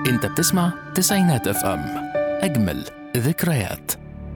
انت بتسمع تسعينات اف ام اجمل ذكريات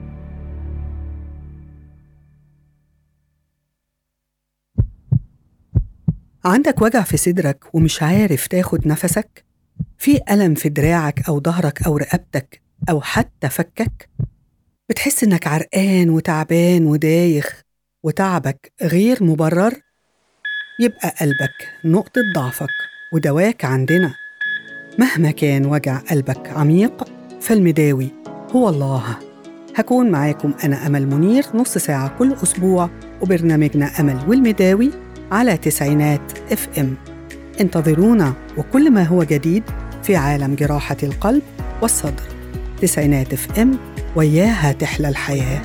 عندك وجع في صدرك ومش عارف تاخد نفسك؟ في ألم في دراعك أو ظهرك أو رقبتك أو حتى فكك؟ بتحس إنك عرقان وتعبان ودايخ وتعبك غير مبرر؟ يبقى قلبك نقطة ضعفك ودواك عندنا مهما كان وجع قلبك عميق فالمداوي هو الله هكون معاكم أنا أمل منير نص ساعة كل أسبوع وبرنامجنا أمل والمداوي على تسعينات اف ام انتظرونا وكل ما هو جديد في عالم جراحة القلب والصدر تسعينات اف ام وياها تحلى الحياه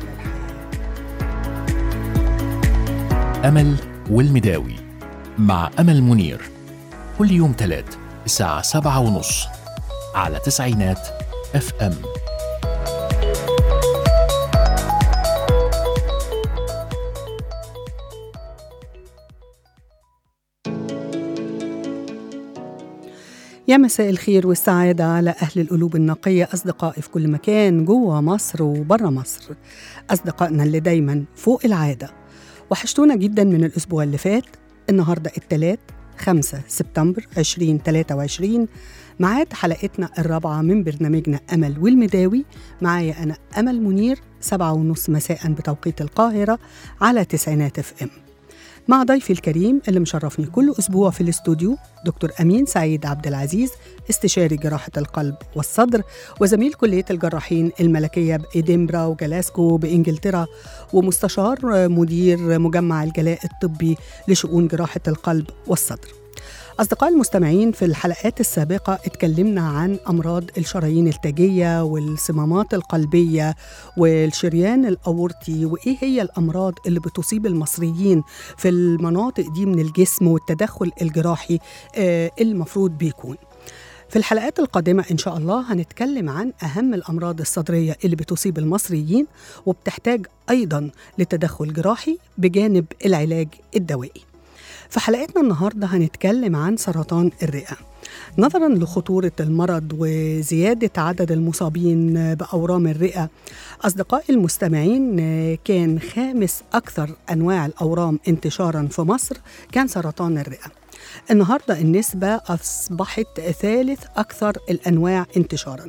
أمل والمداوي مع أمل منير كل يوم تلات الساعة سبعة ونص على تسعينات اف ام يا مساء الخير والسعادة على أهل القلوب النقية أصدقائي في كل مكان جوه مصر وبره مصر أصدقائنا اللي دايما فوق العادة وحشتونا جدا من الأسبوع اللي فات النهاردة الثلاث 5 سبتمبر 2023 ميعاد حلقتنا الرابعة من برنامجنا أمل والمداوي معايا أنا أمل منير سبعة ونص مساء بتوقيت القاهرة على تسعينات اف ام مع ضيفي الكريم اللي مشرفني كل أسبوع في الاستوديو دكتور أمين سعيد عبد العزيز استشاري جراحة القلب والصدر وزميل كلية الجراحين الملكية بإدنبرا وجلاسكو بإنجلترا ومستشار مدير مجمع الجلاء الطبي لشؤون جراحة القلب والصدر أصدقائي المستمعين في الحلقات السابقة اتكلمنا عن أمراض الشرايين التاجية والصمامات القلبية والشريان الأورطي وإيه هي الأمراض اللي بتصيب المصريين في المناطق دي من الجسم والتدخل الجراحي آه المفروض بيكون في الحلقات القادمة إن شاء الله هنتكلم عن أهم الأمراض الصدرية اللي بتصيب المصريين وبتحتاج أيضا لتدخل جراحي بجانب العلاج الدوائي في حلقتنا النهارده هنتكلم عن سرطان الرئه نظرا لخطوره المرض وزياده عدد المصابين باورام الرئه اصدقائي المستمعين كان خامس اكثر انواع الاورام انتشارا في مصر كان سرطان الرئه النهارده النسبه اصبحت ثالث اكثر الانواع انتشارا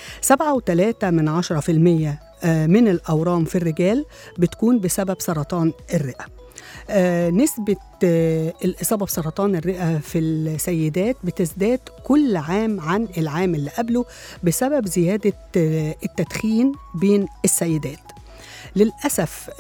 7.3 من 10% من الأورام في الرجال بتكون بسبب سرطان الرئة آه نسبة آه الإصابة بسرطان الرئة في السيدات بتزداد كل عام عن العام اللي قبله بسبب زيادة آه التدخين بين السيدات للأسف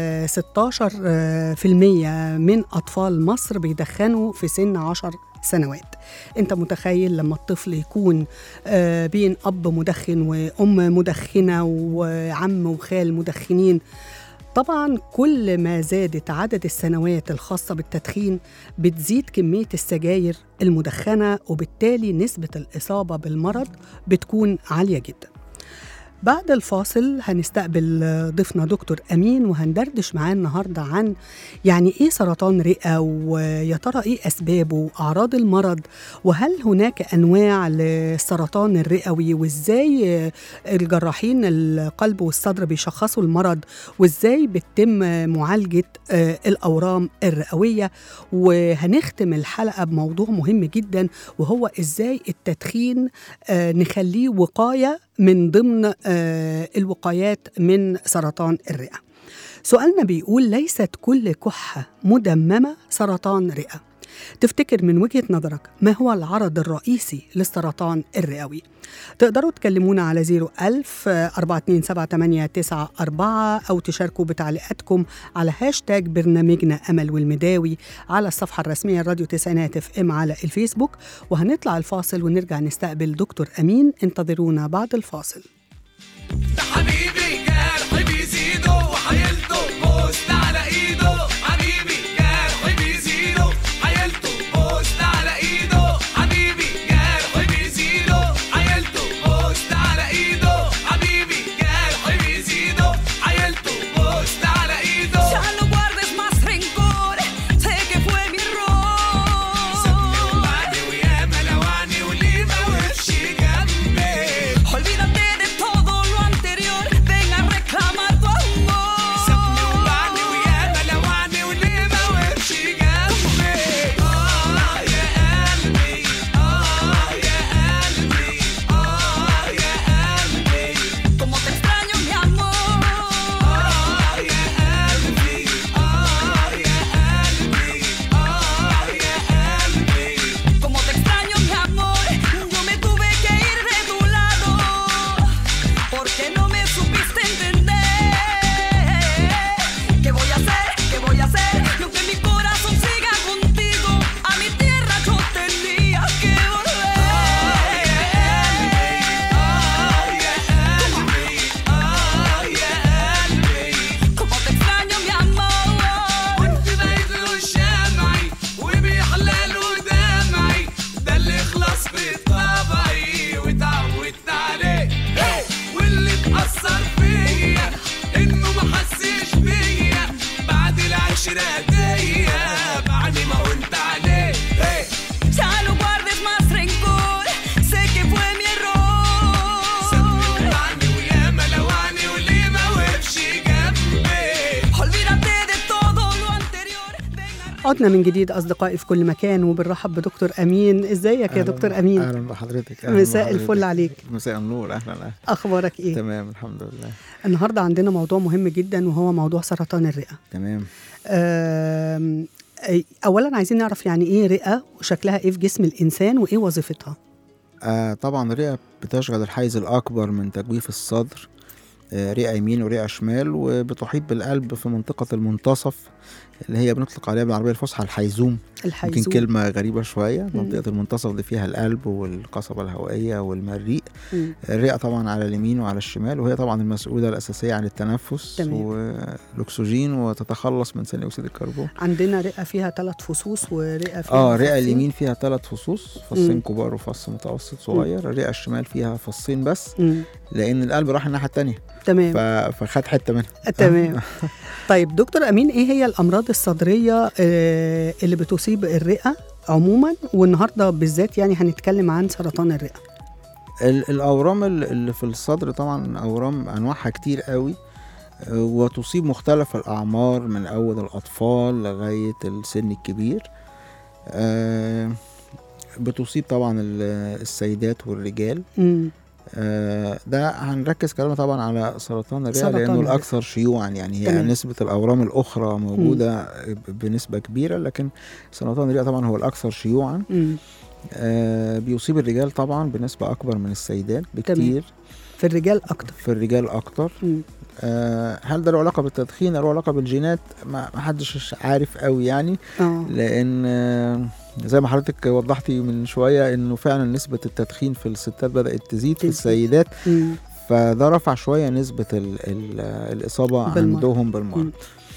16% من أطفال مصر بيدخنوا في سن 10 سنوات انت متخيل لما الطفل يكون بين اب مدخن وام مدخنه وعم وخال مدخنين طبعا كل ما زادت عدد السنوات الخاصة بالتدخين بتزيد كمية السجاير المدخنة وبالتالي نسبة الإصابة بالمرض بتكون عالية جدا بعد الفاصل هنستقبل ضيفنا دكتور امين وهندردش معاه النهارده عن يعني ايه سرطان رئه ويا ترى ايه اسبابه واعراض المرض وهل هناك انواع للسرطان الرئوي وازاي الجراحين القلب والصدر بيشخصوا المرض وازاي بتتم معالجه الاورام الرئويه وهنختم الحلقه بموضوع مهم جدا وهو ازاي التدخين نخليه وقايه من ضمن الوقايات من سرطان الرئه. سؤالنا بيقول ليست كل كحه مدممه سرطان رئه. تفتكر من وجهه نظرك ما هو العرض الرئيسي للسرطان الرئوي؟ تقدروا تكلمونا على 01000 427 أو تشاركوا بتعليقاتكم على هاشتاج برنامجنا أمل والمداوي على الصفحة الرسمية راديو تسعينات اف ام على الفيسبوك وهنطلع الفاصل ونرجع نستقبل دكتور أمين انتظرونا بعد الفاصل ده حبيبي جرح بيزيده وحيلته بوست على ايده حبيبي جرح بيزيده حيلته بوست على ايده حبيبي جرح بيزيده حيلته بوست على ايده حبيبي جرح بيزيده حيلته بوست على ايده Ya no guardes más rencor, sé que fue mi error. سابني وبعدي وياما لوعني وليه ما وقفش عدنا من جديد أصدقائي في كل مكان وبنرحب بدكتور أمين إزيك يا أهلاً- دكتور أمين اهلا بحضرتك أهلاً مساء بحضرتك. الفل عليك. مساء النور اهلا اهلا أخبارك إيه؟ تمام الحمد لله النهاردة عندنا موضوع مهم جدا وهو موضوع سرطان الرئة تمام آم، أي- أولا عايزين نعرف يعني إيه رئة وشكلها إيه في جسم الإنسان وإيه وظيفتها آه طبعا الرئه بتشغل الحيز الاكبر من تجويف الصدر آه رئه يمين ورئه شمال وبتحيط بالقلب في منطقه المنتصف اللي هي بنطلق عليها بالعربيه الفصحى الحيزوم يمكن الحيزوم كلمه غريبه شويه منطقه المنتصف دي فيها القلب والقصبه الهوائيه والمريء مم. الرئه طبعا على اليمين وعلى الشمال وهي طبعا المسؤوله الاساسيه عن التنفس تمام. والاكسجين وتتخلص من ثاني اكسيد الكربون عندنا رئة فيها ثلاث فصوص ورئة فيها اه الرئه فصين. اليمين فيها ثلاث فصوص فصين مم. كبار وفص متوسط صغير الرئه الشمال فيها فصين بس مم. لان القلب راح الناحيه الثانيه تمام فخد حته منها تمام طيب دكتور امين ايه هي الامراض الصدريه آه، اللي بتصيب الرئه عموما والنهارده بالذات يعني هنتكلم عن سرطان الرئه ال- الاورام ال- اللي في الصدر طبعا اورام انواعها كتير قوي آه، وتصيب مختلف الاعمار من اول الاطفال لغايه السن الكبير آه، بتصيب طبعا ال- السيدات والرجال مم. آه، ده هنركز كلامنا طبعا على سرطان الرئه سرطان لانه الرئة. الاكثر شيوعا يعني هي تمام. نسبه الاورام الاخرى موجوده ب- بنسبه كبيره لكن سرطان الرئه طبعا هو الاكثر شيوعا مم. آه، بيصيب الرجال طبعا بنسبه اكبر من السيدات بكتير في الرجال اكتر في الرجال اكتر مم. آه، هل ده له علاقه بالتدخين له علاقه بالجينات ما ما حدش عارف قوي يعني اه لان آه، زي ما حضرتك وضحتي من شويه انه فعلا نسبه التدخين في الستات بدات تزيد في تزيد. السيدات مم. فده رفع شويه نسبه ال ال الاصابه بالمرض. عندهم مم. بالمرض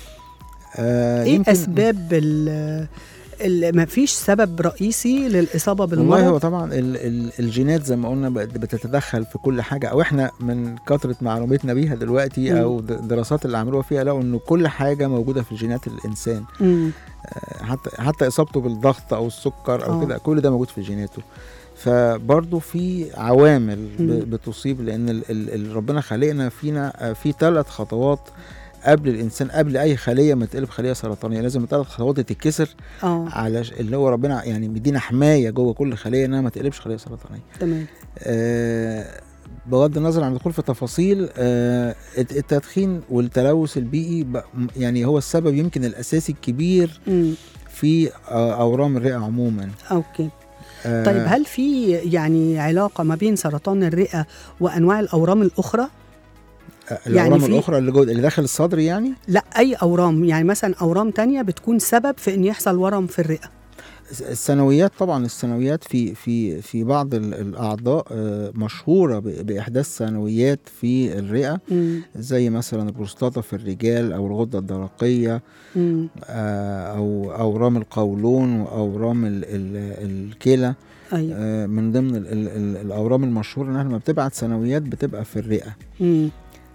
آه ايه يمكن- اسباب ال ما فيش سبب رئيسي للاصابه بالمرض والله هو طبعا ال ال الجينات زي ما قلنا بقت بتتدخل في كل حاجه او احنا من كثره معلوماتنا بيها دلوقتي مم. او د- الدراسات اللي عملوها فيها لقوا انه كل حاجه موجوده في جينات الانسان مم. آه، حتى حتى اصابته بالضغط او السكر او آه. كده كل ده موجود في جيناته فبرضه في عوامل مم. ب- بتصيب لان ال ال ال ربنا خلقنا فينا آه، في ثلاث خطوات قبل الانسان قبل اي خليه ما تقلب خليه سرطانيه لازم الثلاث خطوات دي تتكسر اه على ش- اللي هو ربنا يعني مدينا حمايه جوه كل خليه انها ما تقلبش خليه سرطانيه تمام آه بغض النظر عن الدخول في تفاصيل آه الت- التدخين والتلوث البيئي ب- م- يعني هو السبب يمكن الاساسي الكبير مم. في آه اورام الرئه عموما اوكي آه طيب هل في يعني علاقه ما بين سرطان الرئه وانواع الاورام الاخرى آه، الاورام يعني في- الاخرى اللي جوه اللي داخل الصدر يعني لا اي اورام يعني مثلا اورام تانية بتكون سبب في ان يحصل ورم في الرئه الس- الثانويات طبعا الثانويات في في في بعض ال- الاعضاء آه مشهوره ب- باحداث ثانويات في الرئه مم. زي مثلا البروستاتا في الرجال او الغده الدرقيه مم. آه، او اورام القولون واورام ال- ال- الكلى ايوه آه، من ضمن ال- ال- ال- الاورام المشهوره انها لما بتبعت ثانويات بتبقى في الرئه مم.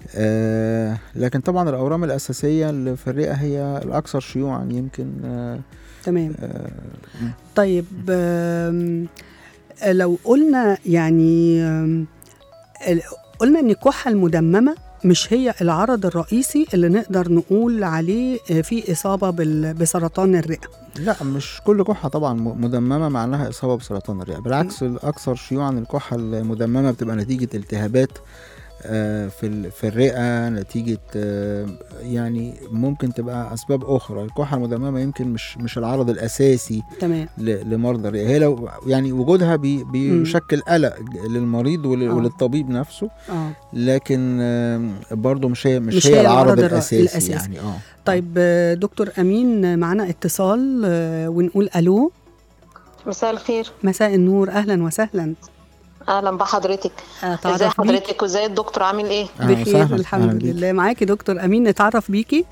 آه، لكن طبعا الاورام الاساسيه اللي في الرئه هي الاكثر شيوعا يمكن آه، تمام آه، طيب آم، لو قلنا يعني آم، ال- قلنا ان الكحه المدممه مش هي العرض الرئيسي اللي نقدر نقول عليه آه، في اصابه بال- بسرطان الرئه لا مش كل كحه طبعا م- مدممه معناها اصابه بسرطان الرئه بالعكس الاكثر شيوعا الكحه المدممه بتبقى نتيجه التهابات آه، في ال- في الرئه نتيجه آه، يعني ممكن تبقى اسباب اخرى الكحه المدممه يمكن مش مش العرض الاساسي تمام ل- لمرضى الرئه هي لو يعني وجودها بي بيشكل قلق ج- للمريض ول- آه. وللطبيب نفسه اه لكن آم، برضه مش هي مش, مش هي هي العرض العرض الر- الاساسي, الأساسي. يعني اه طيب آه، دكتور امين معنا اتصال آه، ونقول الو مساء الخير مساء النور اهلا وسهلا اهلا بحضرتك آه، ازي تعرف بيك حضرتك وازاي الدكتور عامل ايه أهلاً بخير وسهلاً، أهلاً الحمد بيك. لله معاكي دكتور امين نتعرف بيكي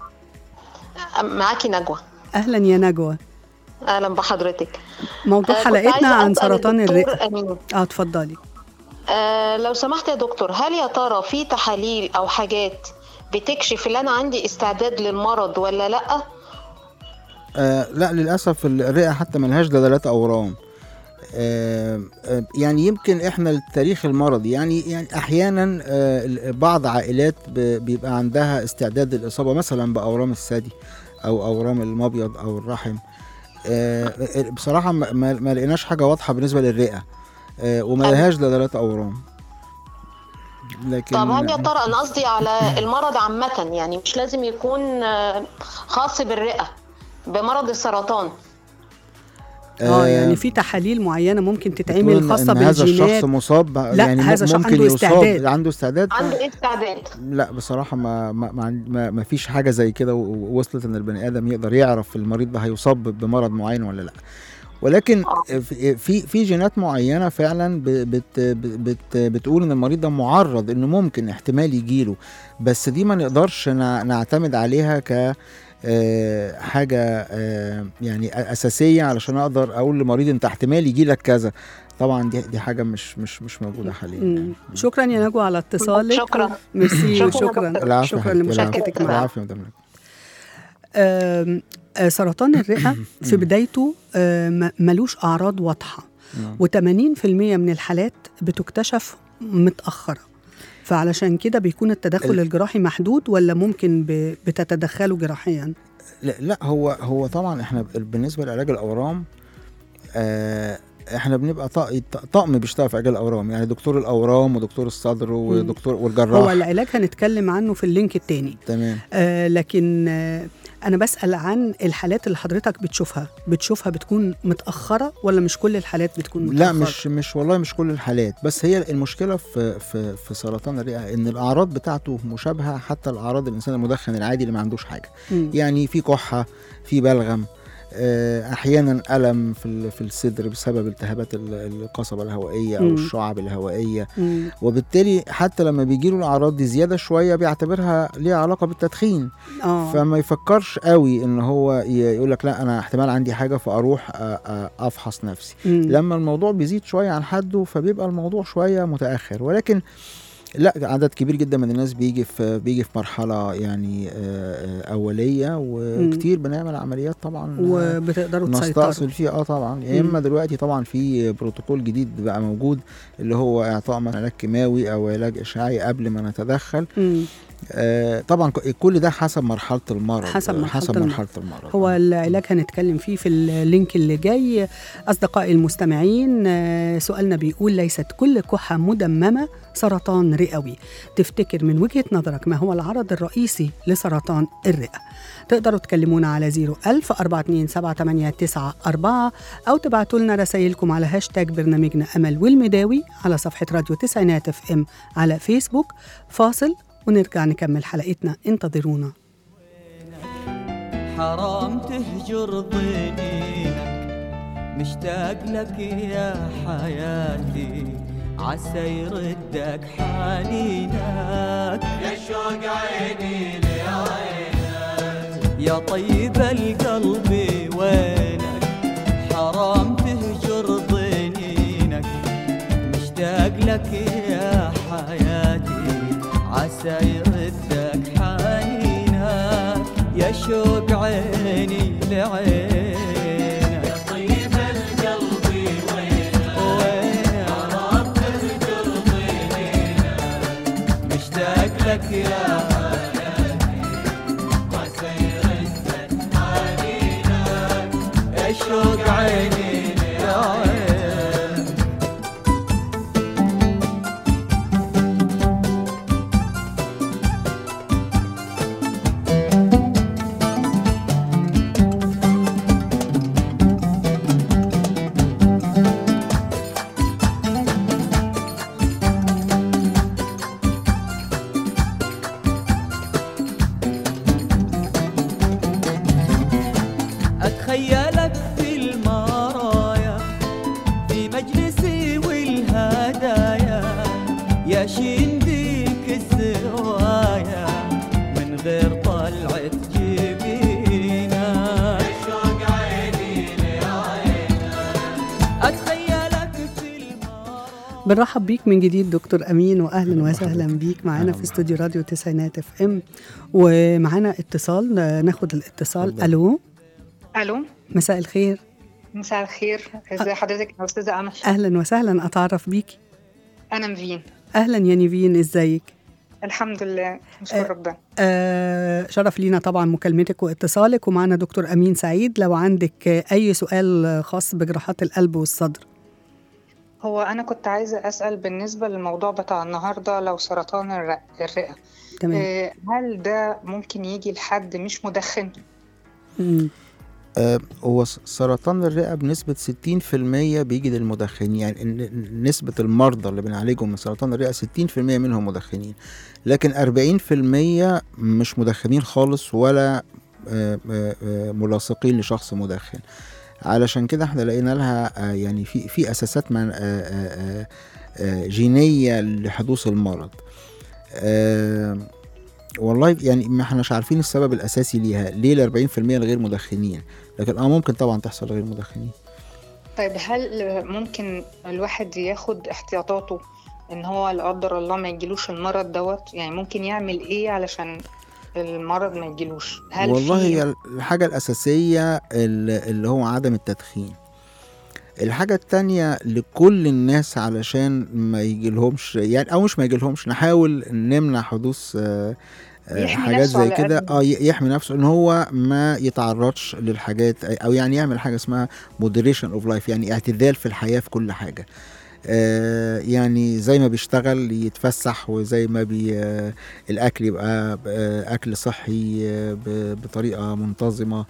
أم- معاكي نجوى اهلا يا نجوى اهلا بحضرتك موضوع آه، كنت حلقتنا عايزة عن أسأل سرطان الدكتور الرئه أمين. اه اتفضلي آه لو سمحت يا دكتور هل يا ترى في تحاليل او حاجات بتكشف ان انا عندي استعداد للمرض ولا لا آه لا للاسف الرئه حتى ملهاش دلالات اورام آه آه، يعني يمكن احنا التاريخ المرضي يعني يعني احيانا آه بعض عائلات ب- بيبقى عندها استعداد للاصابه مثلا باورام الثدي او اورام المبيض او الرحم آه، بصراحه ما, ما ما لقيناش حاجه واضحه بالنسبه للرئه آه، وما لهاش دلالات اورام لكن طب هل يا ترى انا قصدي على المرض عامة يعني مش لازم يكون آه، خاص بالرئة بمرض السرطان اه يعني في تحاليل معينه ممكن بتقول تتعمل إن- خاصه إن هذا الشخص بالجينات مصاب لا، يعني هذا الشخص ممكن عنده يصاب استعداد. عنده استعداد عنده ايه استعداد لا بصراحة ما ما ما, عند- ما, ما فيش حاجة زي كده و- ووصلت ان البني ادم يقدر يعرف المريض ده هيصاب بمرض معين ولا لا ولكن في في في جينات معينة فعلا ب- بت بت بتقول ان المريض ده معرض انه ممكن احتمال يجيله بس دي ما نقدرش نع- نعتمد عليها ك آه، حاجة آه، يعني أساسية علشان أقدر أقول لمريض أنت احتمال يجي لك كذا طبعا دي دي حاجة مش مش مش موجودة حاليا مم. يعني. شكرا يا نجوى على اتصالك شكرا. ميرسي شكرا وشكرا دكتور. شكرا حبيبتي، لمشاركتك العفو. معنا العفو يا مدام نجوى. آم، آه، سرطان الرئه في بدايته آه، م- ملوش اعراض واضحه نعم. و80% من الحالات بتكتشف متاخره فعلشان كده بيكون التدخل ال- الجراحي محدود ولا ممكن ب- بتتدخلوا جراحيا لا, لا هو هو طبعا احنا بالنسبه لعلاج الاورام آه احنا بنبقى طا- طقم بيشتغل في علاج الاورام يعني دكتور الاورام ودكتور الصدر ودكتور هو والجراح العلاج هنتكلم عنه في اللينك التاني تمام آه لكن آه انا بسال عن الحالات اللي حضرتك بتشوفها بتشوفها بتكون متاخره ولا مش كل الحالات بتكون متاخره لا مش مش والله مش كل الحالات بس هي المشكله في في في سرطان الرئه ان الاعراض بتاعته مشابهه حتى الاعراض الانسان المدخن العادي اللي ما عندوش حاجه مم. يعني في كحه في بلغم آه، احيانا الم في ال- في الصدر بسبب التهابات ال- القصبه الهوائيه او مم. الشعب الهوائيه مم. وبالتالي حتى لما بيجيله الاعراض دي زياده شويه بيعتبرها ليها علاقه بالتدخين اه فما يفكرش قوي ان هو يقول لك لا انا احتمال عندي حاجه فاروح أ- أ- افحص نفسي مم. لما الموضوع بيزيد شويه عن حده فبيبقى الموضوع شويه متاخر ولكن لا عدد كبير جدا من الناس بيجي في بيجي في مرحله يعني آه، آه، اوليه وكتير بنعمل عمليات طبعا آه، وبتقدروا تسيطروا نستأصل فيه اه طبعا يا اما دلوقتي طبعا في بروتوكول جديد بقى موجود اللي هو اعطاء من علاج كيماوي او علاج اشعاعي قبل ما نتدخل مم. آه طبعا ك- كل ده حسب مرحله المرض حسب مرحلة حسب المرض. مرحله المرض هو العلاج هنتكلم فيه في اللينك اللي جاي أصدقائي المستمعين آه، سؤالنا بيقول ليست كل كحة مدممة سرطان رئوي تفتكر من وجهة نظرك ما هو العرض الرئيسي لسرطان الرئة تقدروا تكلمونا على 01000 427 أو تبعتوا لنا رسائلكم على هاشتاج برنامجنا أمل والمداوي على صفحة راديو تسعينات اف ام على فيسبوك فاصل ونرجع نكمل حلقتنا انتظرونا حرام تهجر ضنينك مشتاق لك يا حياتي عسى يردك حنينك يا شوق عيني لعينك يا طيب القلب وينك حرام تهجر ضنينك مشتاق لك يا حياتي عسى يردك حنينك يا شوق عيني لعينك يا طيب القلب وينك وينك مشتاق لك يا حياتي عسى يردك حنينك يا شوق عيني لعينك أتخيلك في المرايا في مجلسي والهدايا يا شين بيك الزوايا من غير طلعة جبينا شوق عيني لعينك أتخيلك في المرايا بنرحب بيك من جديد دكتور امين واهلا وسهلا بيك معانا في استوديو راديو تسعينات اف ام ومعانا اتصال آه، ناخد الاتصال اتفضل. الو الو مساء الخير مساء الخير ازي حضرتك يا استاذه امل اهلا وسهلا اتعرف بيكي انا مفين اهلا يا نيفين ازيك الحمد لله نشكر ربنا آه شرف لينا طبعا مكالمتك واتصالك ومعنا دكتور أمين سعيد لو عندك آه، أي سؤال خاص بجراحات القلب والصدر هو انا كنت عايزه اسال بالنسبه للموضوع بتاع النهارده لو سرطان الرئه الرئه تمام آه، هل ده ممكن يجي لحد مش مدخن مم. آه، هو س- سرطان الرئة بنسبة 60% بيجي للمدخنين يعني ن- ن- نسبة المرضى اللي بنعالجهم من سرطان الرئة 60% منهم مدخنين لكن 40% مش مدخنين خالص ولا آه، آه، آه، ملاصقين لشخص مدخن علشان كده احنا لقينا لها آه، يعني في في اساسات من آه، آه، آه، آه، جينية لحدوث المرض آه، والله يعني ما احناش عارفين السبب الاساسي ليها ليه ال 40% الغير مدخنين لكن اه ممكن طبعا تحصل غير مدخنين طيب هل ممكن الواحد ياخد احتياطاته ان هو لا قدر الله ما يجيلوش المرض دوت يعني ممكن يعمل ايه علشان المرض ما يجيلوش هل والله في هي الحاجة الأساسية ال- اللي هو عدم التدخين الحاجة التانية لكل الناس علشان ما يجيلهمش يعني أو مش ما يجيلهمش نحاول نمنع حدوث آه، آه، يحمي حاجات نفسه زي على كده قد- اه ي- يحمي نفسه ان هو ما يتعرضش للحاجات او يعني يعمل حاجه اسمها مودريشن اوف لايف يعني اعتدال في الحياه في كل حاجه آه يعني زي ما بيشتغل يتفسح وزي ما بي آه الاكل يبقى آه اكل صحي آه ب- بطريقه منتظمه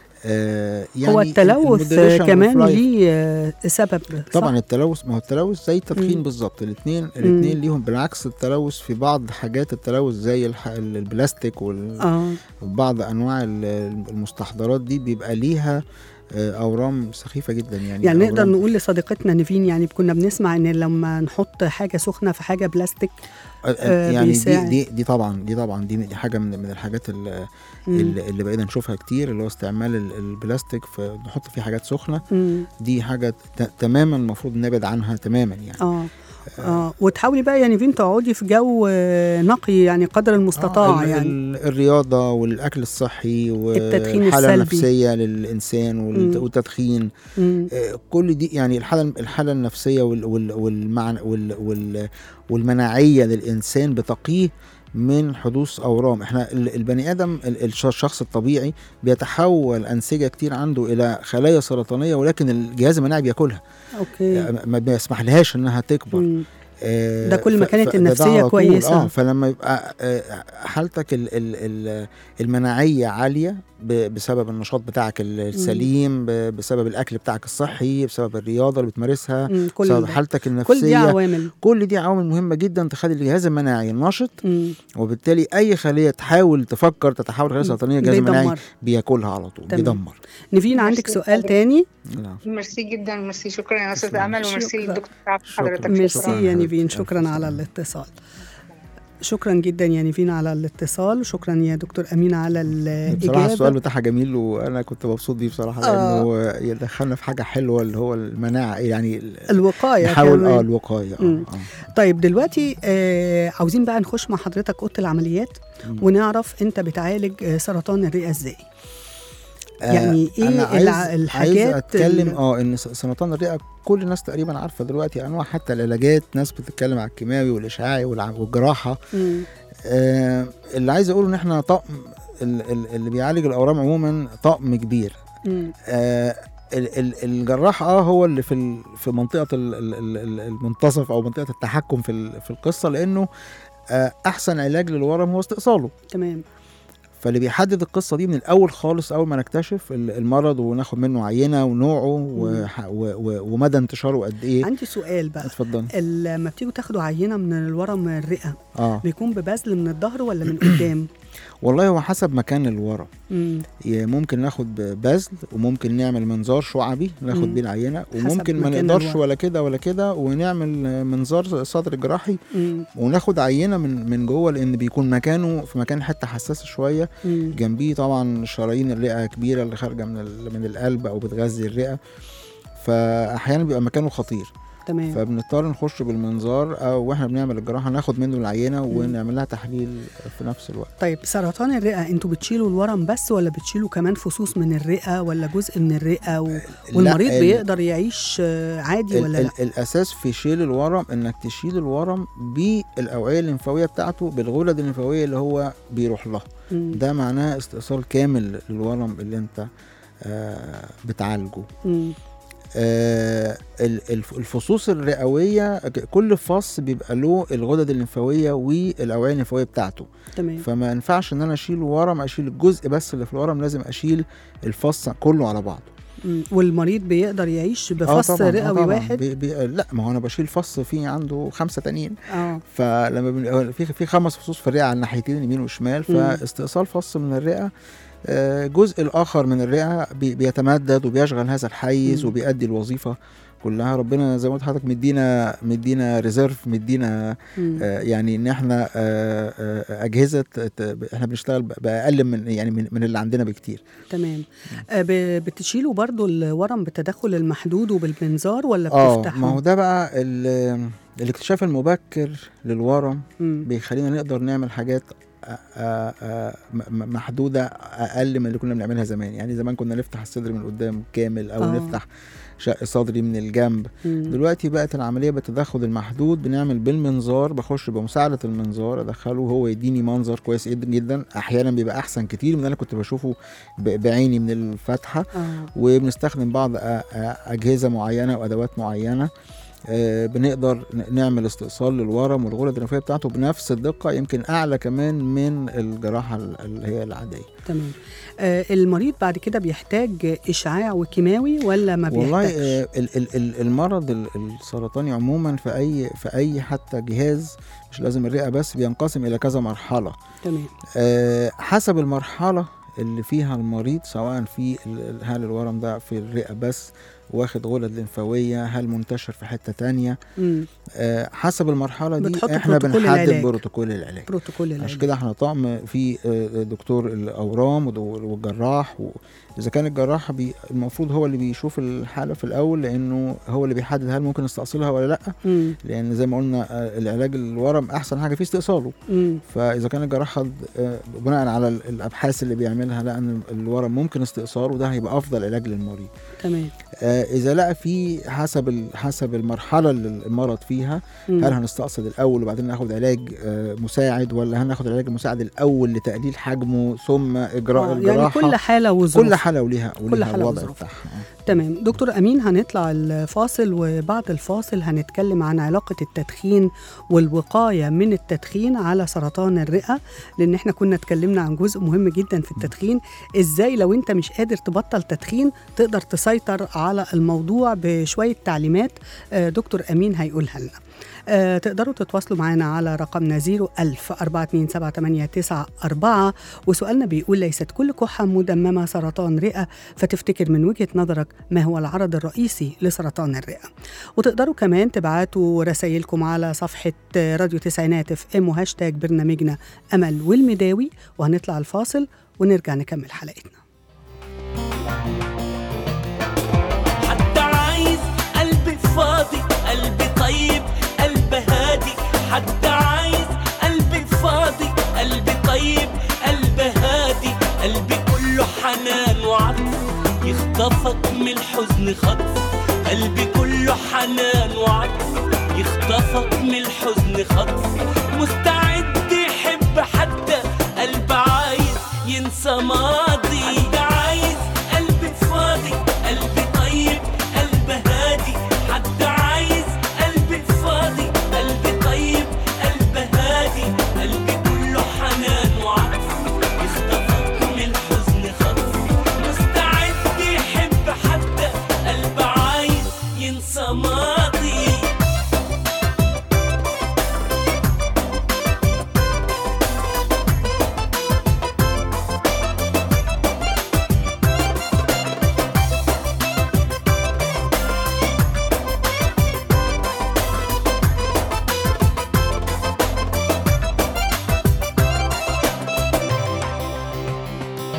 آه يعني هو التلوث المودريشن أوف كمان لايف. ليه آه، سبب صح؟ طبعا التلوث ما هو التلوث زي التدخين مم. بالظبط الاثنين الاثنين ليهم بالعكس التلوث في بعض حاجات التلوث زي الح- البلاستيك وال اه بعض انواع ال- المستحضرات دي بيبقى ليها آه، اورام سخيفه جدا يعني يعني نقدر أورام- نقول لصديقتنا نيفين يعني كنا بنسمع ان لما نحط حاجه سخنه في حاجه بلاستيك آه، آه، آه، يعني دي بيساعد. دي دي طبعا دي طبعا دي دي حاجه من من الحاجات اللي, مم. اللي اللي بقينا نشوفها كتير اللي هو استعمال ال- البلاستيك في نحط فيه حاجات سخنه مم. دي حاجه ت- تماما المفروض نبعد عنها تماما يعني اه اه وتحاولي بقى يا نيفين تقعدي في جو آه، نقي يعني قدر المستطاع آه، ال- يعني ال- الرياضة والأكل الصحي التدخين والحالة السلبي. النفسية للإنسان والت- مم. والتدخين مم. آه، كل دي يعني الحالة الحالة النفسية وال وال والمعنى وال وال والمناعية للإنسان بتقيه من حدوث أورام احنا ال- البني آدم ال- الش- الشخص الطبيعي بيتحول أنسجة كتير عنده إلى خلايا سرطانية ولكن الجهاز المناعي بياكلها اوكي آه، ما بيسمح لهاش إنها تكبر مم. آه، ده كل ما ف- كانت ف- ده النفسية على طول. كويسة. اه فلما يبقى آه، حالتك ال ال ال المناعيه عاليه ب- بسبب النشاط بتاعك ال- السليم ب- بسبب الاكل بتاعك الصحي بسبب الرياضه اللي بتمارسها مم. كل بسبب ده. حالتك كل دي النفسيه عوامل كل دي عوامل مهمه جدا تخلي الجهاز المناعي نشط مم. وبالتالي اي خليه تحاول تفكر تتحول خلايا سرطانيه الجهاز المناعي بيدمر بياكلها على طول تمام. بيدمر نيفين عندك ميرسي سؤال حضرتك. تاني نعم. ميرسي جدا ميرسي شكرا يا استاذ تسلم. امل وميرسي شكرا. للدكتور عبد شكرا. حضرتك ميرسي شكراً يا حضرتك. نيفين ألف شكرا سلامة. على الاتصال شكرا جدا يا نيفين على الاتصال شكرا يا دكتور امين على بصراحه السؤال الاجابه بتاعها جميل وانا كنت مبسوط بيه بصراحه آه. لانه يدخلنا في حاجه حلوه اللي هو المناعه يعني ال- الوقايه نحاول اه كمان. الوقايه مم. اه اه طيب دلوقتي آه عاوزين بقى نخش مع حضرتك اوضه العمليات مم. ونعرف انت بتعالج آه، سرطان الرئه ازاي آه، يعني إيه أنا عايز الع- الحاجات عايز اتكلم ال- اه ان س- سرطان الرئه كل الناس تقريبا عارفه دلوقتي انواع حتى العلاجات ناس بتتكلم على الكيماوي والاشعاعي والع- والجراحه مم. آه اللي عايز اقوله ان احنا طقم ال- ال- اللي بيعالج الاورام عموما طقم كبير مم. آه ال- ال- الجراح اه هو اللي في ال- في منطقه ال- ال- ال- ال- المنتصف او منطقه التحكم في ال- في القصه لانه آه احسن علاج للورم هو استئصاله تمام فاللي بيحدد القصه دي من الاول خالص اول ما نكتشف ال- المرض وناخد منه عينه ونوعه وح- و- و- ومدى انتشاره قد ايه عندي سؤال بقى اتفضل ال- لما بتيجوا تاخدوا عينه من الورم الرئه اه بيكون ببذل من الظهر ولا من قدام والله هو حسب مكان الورم مم. ي- ممكن ناخد ب- بذل وممكن نعمل منظار شعبي ناخد مم. بيه العينه حسب وممكن ما مكان نقدرش الورم. ولا كده ولا كده ونعمل آه، منظار صدر جراحي مم. وناخد عينه من من جوه لان بيكون مكانه في مكان حته حساسه شويه مم. جنبيه طبعا شرايين الرئه كبيره اللي خارجه من ال- من القلب او بتغذي الرئه فاحيانا بيبقى مكانه خطير تمام فبنضطر نخش بالمنظار او واحنا بنعمل الجراحه ناخد منه العينه ونعمل لها تحليل في نفس الوقت طيب سرطان الرئه انتوا بتشيلوا الورم بس ولا بتشيلوا كمان فصوص من الرئه ولا جزء من الرئه و... والمريض ال- بيقدر يعيش آه، عادي ال ولا لا ال الاساس في شيل الورم انك تشيل الورم بالاوعيه الليمفاويه بتاعته بالغدد الليمفاويه اللي هو بيروح لها مم. ده معناه استئصال كامل للورم اللي انت آه بتعالجه مم. آه ال- الف- الفصوص الرئويه ك- كل فص بيبقى له الغدد الليمفاويه والاوعيه الليمفاويه بتاعته تمام فما ينفعش ان انا اشيل ورم اشيل الجزء بس اللي في الورم لازم اشيل الفص كله على بعضه مم. والمريض بيقدر يعيش آه بفص طبعاً، آه رئوي طبعاً. واحد بي بي لا ما هو انا بشيل فص فيه عنده خمسه تانيين اه فلما بن... في في خمس فصوص في الرئه على الناحيتين اليمين والشمال مم. فاستئصال فص من الرئه آه، الجزء الاخر من الرئه بي... بيتمدد وبيشغل هذا الحيز مم. وبيأدي الوظيفه كلها ربنا زي ما قلت لحضرتك مدينا مدينا ريزيرف مدينا مم. آه، يعني ان احنا آه، آه، اجهزه ت- احنا بنشتغل ب- باقل من يعني من, من اللي عندنا بكتير تمام آه ب- بتشيلوا برضو الورم بالتدخل المحدود وبالمنظار ولا اه بتفتحوا ما هو ده بقى ال- الاكتشاف المبكر للورم مم. بيخلينا نقدر نعمل حاجات آ- آ- آ- م- م- محدوده اقل من اللي كنا بنعملها زمان يعني زمان كنا نفتح الصدر من قدام كامل او آه. أوه. نفتح شق صدري من الجنب مم. دلوقتي بقت العمليه بالتدخل المحدود بنعمل بالمنظار بخش بمساعده المنظار ادخله هو يديني منظر كويس جدا جدا احيانا بيبقى احسن كتير من اللي انا كنت بشوفه ب- بعيني من الفتحه اه وبنستخدم بعض أ- أ- اجهزه معينه وادوات معينه آه، بنقدر ن- نعمل استئصال للورم والغدد الليمفاويه بتاعته بنفس الدقه يمكن اعلى كمان من الجراحه ال- اللي هي العاديه تمام آه المريض بعد كده بيحتاج اشعاع وكيماوي ولا ما والله بيحتاجش آه، ال- ال- ال- المرض ال- السرطاني عموما في اي في اي حتى جهاز مش لازم الرئه بس بينقسم الى كذا مرحله تمام آه، حسب المرحله اللي فيها المريض سواء في ال- ال- هل الورم ده في الرئه بس واخد غدد ليمفاويه هل منتشر في حته تانية مم. آه، حسب المرحله دي بتحط احنا بروتوكول بنحدد العلاج. بروتوكول العلاج بروتوكول عشان العلاج كده احنا طقم في آه، دكتور الاورام ود- والجراح و- اذا كان الجراح بي المفروض هو اللي بيشوف الحاله في الاول لانه هو اللي بيحدد هل ممكن نستأصلها ولا لا مم. لان زي ما قلنا آه، العلاج الورم احسن حاجه فيه استئصاله مم. فاذا كان الجراح خد آه، بناء على ال- الابحاث اللي بيعملها لقى ان الورم ممكن استئصاله وده هيبقى افضل علاج للمريض تمام آه، اذا لقى في حسب ال- حسب المرحله اللي المرض فيها مم. هل هنستأصل الاول وبعدين ناخد علاج آه، مساعد ولا هناخد العلاج المساعد الاول لتقليل حجمه ثم اجراء آه، يعني الجراحه كل حالة وظروف كل حاله وليها وليها حالة الوضع وظروف. بتاعها آه. تمام دكتور أمين هنطلع الفاصل وبعد الفاصل هنتكلم عن علاقة التدخين والوقاية من التدخين على سرطان الرئة لأن احنا كنا اتكلمنا عن جزء مهم جدا في التدخين ازاي لو انت مش قادر تبطل تدخين تقدر تسيطر على الموضوع بشوية تعليمات آه، دكتور أمين هيقولها لنا آه، تقدروا تتواصلوا معنا على رقمنا 01000 427 وسؤالنا بيقول ليست كل كحة مدممة سرطان رئة فتفتكر من وجهة نظرك ما هو العرض الرئيسي لسرطان الرئة وتقدروا كمان تبعتوا رسائلكم على صفحة راديو تسعينات اف ام وهاشتاج برنامجنا أمل والمداوي وهنطلع الفاصل ونرجع نكمل حلقتنا حتى عايز قلبي فاضي قلبي طيب قلبي هادي حتى عايز قلبي فاضي قلبي طيب قلبي هادي قلبي كله حنان وعطف يخطفك من الحزن خطف قلبي كله حنان وعطف يخطفك من الحزن خطف مستعد يحب حتى قلب عايز ينسى ماضي حتى عايز قلبي فاضي قلبي طيب قلبي هادي حتى عايز قلبي فاضي قلبي طيب قلبي هادي قلبي كله حنان وعطف يخطفك من الحزن خطف مستعد يحب حتى قلب عايز ينسى ماضي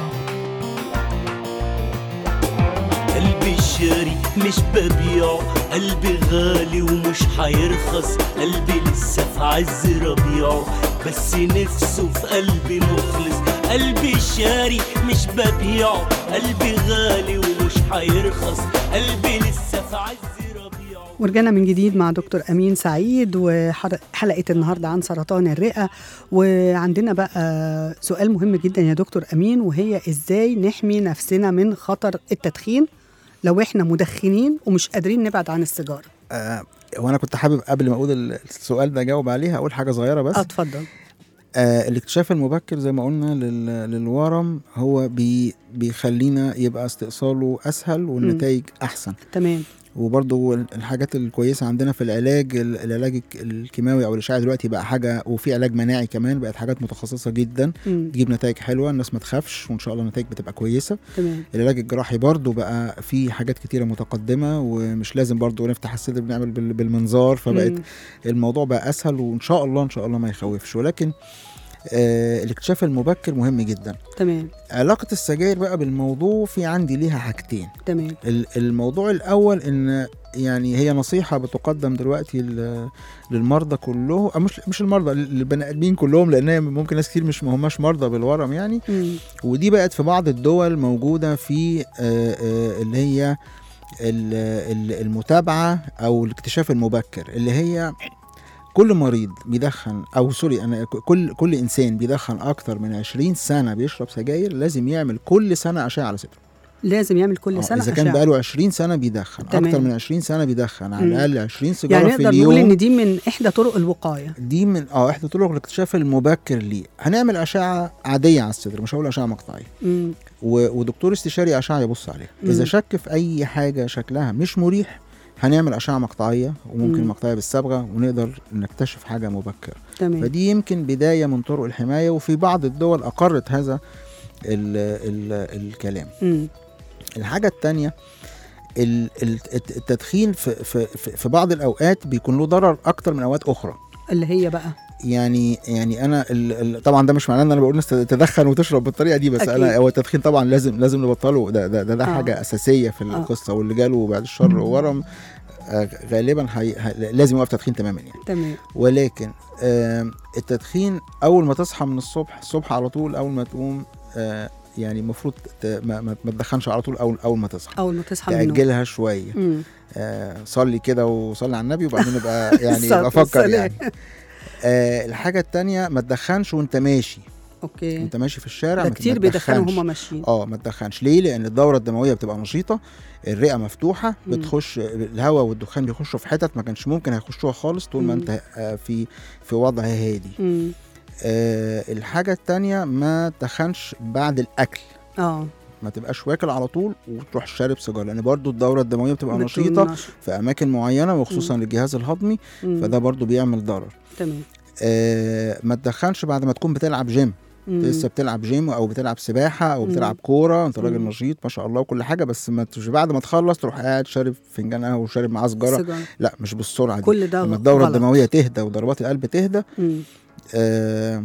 قلبي الشاري مش ببيعه قلبي غالي ومش هيرخص قلبي لسه في عز ربيعه بس نفسه في قلبي مخلص قلبي شاري مش ببيعه قلبي غالي ومش هيرخص قلبي لسه في عز ربيعه ورجعنا من جديد مع دكتور أمين سعيد وحلقة النهاردة عن سرطان الرئة وعندنا بقى سؤال مهم جدا يا دكتور أمين وهي إزاي نحمي نفسنا من خطر التدخين لو إحنا مدخنين ومش قادرين نبعد عن السيجارة آه وانا كنت حابب قبل ما اقول السؤال ده اجاوب عليها اقول حاجه صغيره بس اه اتفضل آه الاكتشاف المبكر زي ما قلنا لل- للورم هو بي بيخلينا يبقى استئصاله اسهل والنتائج احسن تمام وبرضو الحاجات الكويسه عندنا في العلاج ال- العلاج الك- الكيماوي او الاشعاعي دلوقتي بقى حاجه وفي علاج مناعي كمان بقت حاجات متخصصه جدا مم. تجيب نتائج حلوه الناس ما تخافش وان شاء الله النتائج بتبقى كويسه تمام العلاج الجراحي برضو بقى في حاجات كتيره متقدمه ومش لازم برضو نفتح الصدر بنعمل بال- بالمنظار فبقت مم. الموضوع بقى اسهل وان شاء الله ان شاء الله ما يخوفش ولكن آه الاكتشاف المبكر مهم جدا تمام علاقه السجاير بقى بالموضوع في عندي ليها حاجتين تمام ال- الموضوع الاول ان يعني هي نصيحه بتقدم دلوقتي ل- للمرضى كلهم أو مش مش المرضى للبني ادمين كلهم لان هي ممكن ناس كتير مش ما هماش مرضى بالورم يعني مم. ودي بقت في بعض الدول موجوده في آه، آه، اللي هي ال- ال- المتابعه او الاكتشاف المبكر اللي هي كل مريض بيدخن او سوري انا ك- كل كل انسان بيدخن اكتر من 20 سنه بيشرب سجاير لازم يعمل كل سنه اشعه على صدره لازم يعمل كل آه، سنة اذا كان أشعة. بقاله 20 سنه بيدخن تمام. اكتر من 20 سنه بيدخن على مم. الاقل 20 سيجاره يعني في نقدر اليوم نقول إن دي من إحدى طرق الوقاية دي من اه احدى طرق الاكتشاف المبكر ليه هنعمل اشعه عاديه على الصدر مش هقول اشعه مقطعيه مم. و- ودكتور استشاري اشعه يبص عليها مم. اذا شك في اي حاجه شكلها مش مريح هنعمل اشعه مقطعيه وممكن مم. مقطعيه بالصبغه ونقدر نكتشف حاجه مبكره تمام فدي يمكن بدايه من طرق الحمايه وفي بعض الدول اقرت هذا ال ال الكلام مم. الحاجه الثانيه التدخين في, في, في في بعض الاوقات بيكون له ضرر اكتر من اوقات اخرى اللي هي بقى يعني يعني انا ال ال طبعا ده مش معناه ان انا بقول الناس تدخن وتشرب بالطريقه دي بس أكيد. انا هو التدخين طبعا لازم لازم نبطله ده ده, ده, ده آه. حاجه اساسيه في آه. القصه واللي جاله بعد الشر ورم آه، غالبا هي هي لازم يوقف تدخين تماما يعني تمام ولكن آم، التدخين اول ما تصحى من الصبح الصبح على طول اول ما تقوم آه، يعني المفروض ت- ما, ما ما تدخنش على طول اول اول ما تصحى أول ما تصحى من النوم تاجلها شويه مم. آه، صلي كده وصلي على النبي وبعدين نبقى يعني الصلاة يبقى افكر والسلام. يعني آه الحاجه التانية ما تدخنش وانت ماشي أوكي وانت ماشي في الشارع ده ما كتير ما بيدخنوا تدخنش. هما ماشيين اه ما تدخنش ليه لان الدوره الدمويه بتبقى نشيطه الرئه مفتوحه مم. بتخش الهواء والدخان بيخشوا في حتت ما كانش ممكن هيخشوها خالص طول ما مم. انت آه في في وضع هادي مم. آه الحاجه التانية ما تدخنش بعد الاكل اه ما تبقاش واكل على طول وتروح شارب سيجاره لان برضو الدوره الدمويه بتبقى بتكون نشيطه نشط. في اماكن معينه وخصوصا للجهاز الهضمي مم. فده برضو بيعمل ضرر تمام آه ما تدخنش بعد ما تكون بتلعب جيم مم. لسه بتلعب جيم او بتلعب سباحه او مم. بتلعب كوره انت راجل مم. نشيط ما شاء الله وكل حاجه بس ما تش بعد ما تخلص تروح قاعد شارب فنجان قهوه وشارب معاه سجاره سيجارة. لا مش بالسرعه دي كل ده لما الدوره غلط. الدمويه تهدى وضربات القلب تهدى مم. آه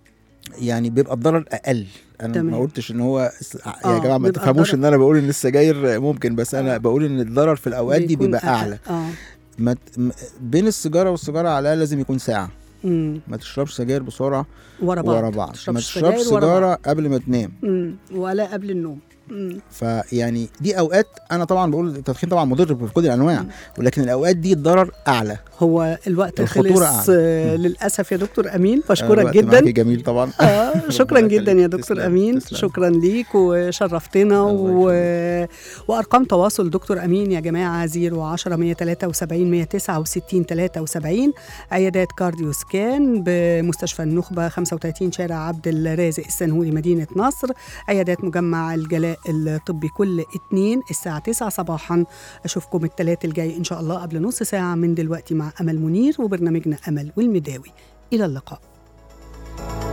يعني بيبقى الضرر اقل انا تمام. ما قلتش ان هو س- يا آه، جماعه ما بيبقى تفهموش الضرر- ان انا بقول ان السجاير ممكن بس انا آه. بقول ان الضرر في الاوقات دي بيكون بيبقى أقل. اعلى اه ما ت- م- بين السيجاره والسيجاره على الاقل لازم يكون ساعه مم. ما تشربش سجاير بسرعه ورا بعض ورا بعض ما تشربش تشربش سجاير ورا بعض. سيجاره قبل ما تنام مم. ولا قبل النوم مم. فيعني دي اوقات انا طبعا بقول التدخين طبعا مضر في كل الانواع ولكن الاوقات دي الضرر اعلى هو الوقت الخطورة خلص أعلى. آه، للاسف يا دكتور امين آه، بشكرك الوقت جدا معاكي جميل طبعا آه شكرا ربنا جدا يخليك. يا دكتور تسلم، امين تسلم. شكرا ليك وشرفتنا الله و... وارقام تواصل دكتور امين يا جماعه 010 173 169 73 عيادات كارديو سكان بمستشفى النخبه 35 شارع عبد الرازق السنهوري مدينه نصر عيادات مجمع الجلاء الطبي كل اثنين الساعه 9 صباحا اشوفكم الثلاث الجاي ان شاء الله قبل نص ساعه من دلوقتي مع امل منير وبرنامجنا امل والمداوي الى اللقاء